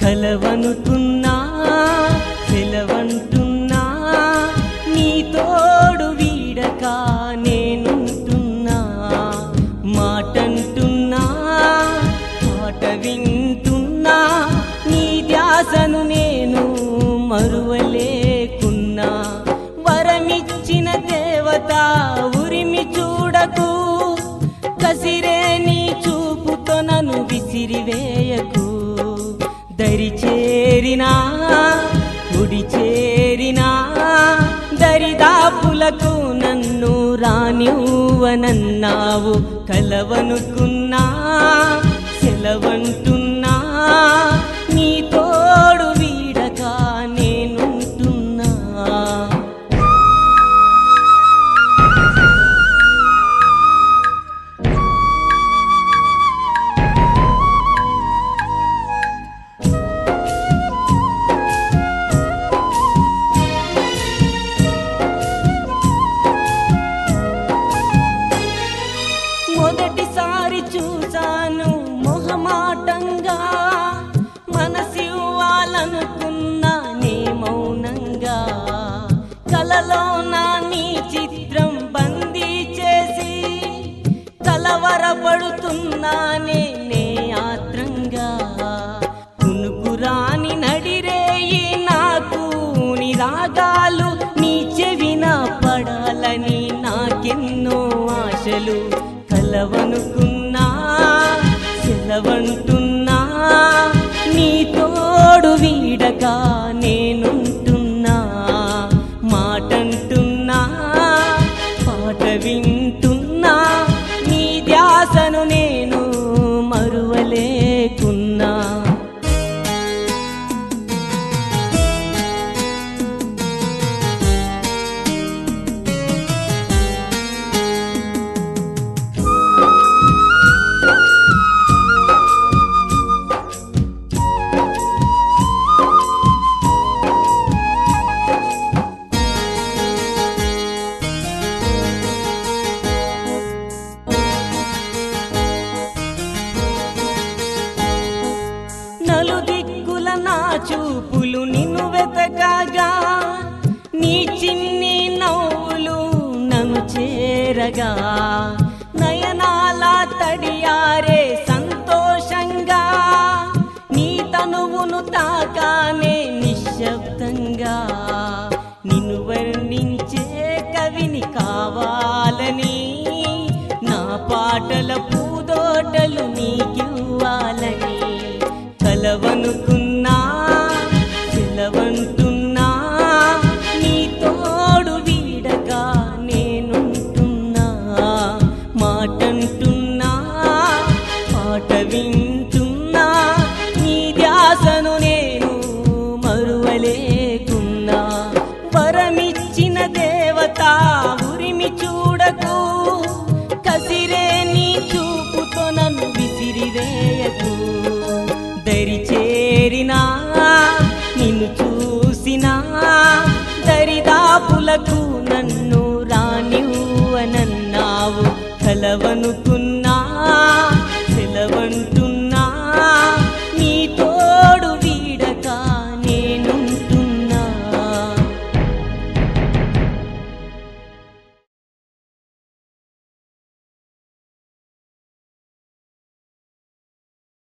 కలవనుకున్నా సెలవంటున్నా నీ తోడు వీడక నేనుంటున్నా మాటంటున్నా పాట వింటున్నా నీ ధ్యాసను నేను మరువలేకున్నా వరమిచ్చిన దేవత ఉరిమి చూడకు కసిరే నీ చూపుతో నన్ను విసిరివేయకు దరి చేరినా గుడి చేరినా దరిదాపులకు నన్ను రానివ్వనన్నావు కలవనుకున్నా సెలవంటున్నా నీ తోడు వీడక నేనుంటున్నా మొదటిసారి చూశాను మొహమాటంగా మనసివ్వాలనుకున్నా నే మౌనంగా కలలో నా నీ చిత్రం బందీ చేసి కలవరపడుతున్నానే నే ఆత్రంగా కునుకురాని నడిరేయి నాకు నీ రాగాలు నీ చెవిన పడాలని నాకెన్నో ఆశలు కలవనుకున్నా సెలవంటున్నా నీ తోడు వీడక నేనుంటున్నా మాటంటున్నా పాట వింటున్నా నీ ధ్యాసను నేను మరువలేకున్నా నలుదిక్కుల నా చూపులు నిన్ను వెతకగా నీ చిన్ని నవ్వులు నన్ను చేరగా నయనాల తడియారే సంతోషంగా నీ తనువును తాకానే నిశ్శబ్దంగా నిన్ను వర్ణించే కవిని కావాలని నా పాటల పూదోటలు నీకివ్వాలని కలవనుకున్నా సెలవంటున్నా నీ తోడు వీడగా నేనుంటున్నా మాటంటున్నా పాట వింటున్నా నీ ధ్యాసను నేను మరువలేకున్నా వరమిచ్చిన దేవత ఉరిమి చూడకు కసిరే నీ చూపుతో నన్ను విసిరివేయకు దరి చేరినా నిన్ను చూసినా దరిదాపులకు నన్ను రానివ్వనన్నావు కలవను